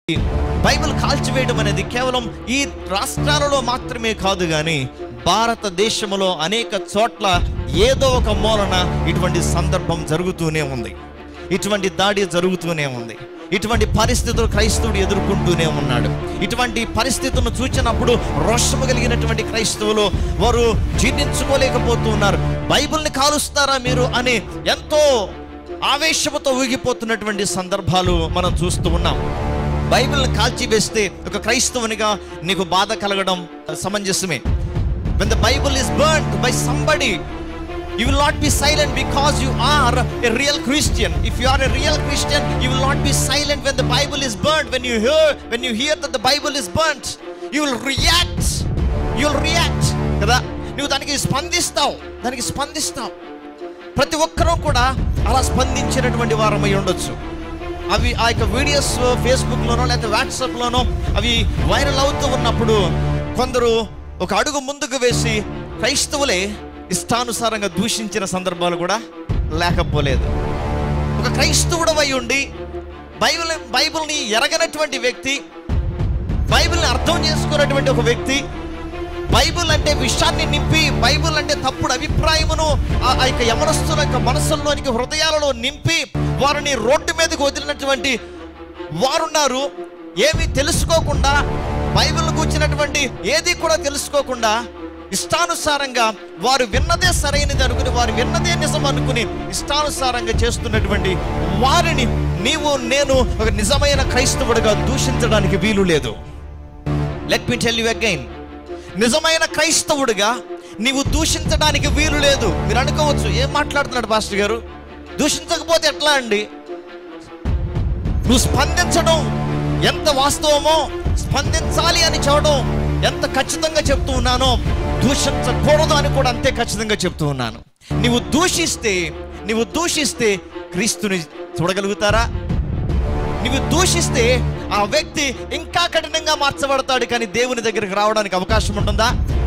Bible కాల్చివేయడం అనేది కేవలం ఈ రాష్ట్రాలలో మాత్రమే కాదు కానీ భారతదేశంలో అనేక చోట్ల ఏదో ఒక మూలన ఇటువంటి సందర్భం జరుగుతూనే ఉంది ఇటువంటి దాడి జరుగుతూనే ఉంది ఇటువంటి పరిస్థితులు క్రైస్తవుడు ఎదుర్కొంటూనే ఉన్నాడు ఇటువంటి పరిస్థితులను చూచినప్పుడు రోషము కలిగినటువంటి క్రైస్తవులు వారు జీర్ణించుకోలేకపోతూ ఉన్నారు బైబిల్ని కాలుస్తారా మీరు అని ఎంతో ఆవేశముతో ఊగిపోతున్నటువంటి సందర్భాలు మనం చూస్తూ ఉన్నాం బైబిల్ని కాల్చివేస్తే ఒక క్రైస్తవునిగా నీకు బాధ కలగడం సమంజసమే when the bible is burnt by somebody you will not be silent because you are a real christian if you are a real christian you will not be silent when the bible is burnt when you hear when you hear that the bible is burnt you will react you will react కదా నువ్వు దానికి స్పందిస్తావు దానికి స్పందిస్తావు ప్రతి ఒక్కరూ కూడా అలా స్పందించినటువంటి వారమై ఉండొచ్చు అవి ఆ యొక్క వీడియోస్ ఫేస్బుక్లోనో లేకపోతే వాట్సాప్లోనో అవి వైరల్ అవుతూ ఉన్నప్పుడు కొందరు ఒక అడుగు ముందుకు వేసి క్రైస్తవులే ఇష్టానుసారంగా దూషించిన సందర్భాలు కూడా లేకపోలేదు ఒక క్రైస్తవుడు అయి ఉండి బైబిల్ బైబిల్ని ఎరగనటువంటి వ్యక్తి బైబిల్ని అర్థం చేసుకున్నటువంటి ఒక వ్యక్తి బైబిల్ అంటే విషయాన్ని నింపి బైబిల్ అంటే తప్పుడు అభిప్రాయమును ఆ ఆ యొక్క యమనస్తుల యొక్క మనసుల్లోనికి హృదయాలలో నింపి వారిని రోడ్డు మీదకి వదిలినటువంటి వారున్నారు ఏమీ తెలుసుకోకుండా బైబిల్ కూర్చున్నటువంటి ఏది కూడా తెలుసుకోకుండా ఇష్టానుసారంగా వారు విన్నదే సరైనది అనుకుని వారు విన్నదే నిజం అనుకుని ఇష్టానుసారంగా చేస్తున్నటువంటి వారిని నీవు నేను ఒక నిజమైన క్రైస్తవుడిగా దూషించడానికి వీలు లేదు let me tell you again నిజమైన క్రైస్తవుడిగా నీవు దూషించడానికి వీలు లేదు మీరు అనుకోవచ్చు ఏం మాట్లాడుతున్నాడు పాస్టర్ గారు దూషించకపోతే ఎట్లా అండి నువ్వు స్పందించడం ఎంత వాస్తవమో స్పందించాలి అని చెప్పడం ఎంత ఖచ్చితంగా చెప్తూ ఉన్నానో దూషించకూడదు అని కూడా అంతే ఖచ్చితంగా చెప్తూ ఉన్నాను నీవు దూషిస్తే నీవు దూషిస్తే క్రీస్తుని చూడగలుగుతారా నీవు దూషిస్తే ఆ వ్యక్తి ఇంకా కఠినంగా మార్చబడతాడు కానీ దేవుని దగ్గరికి రావడానికి అవకాశం ఉంటుందా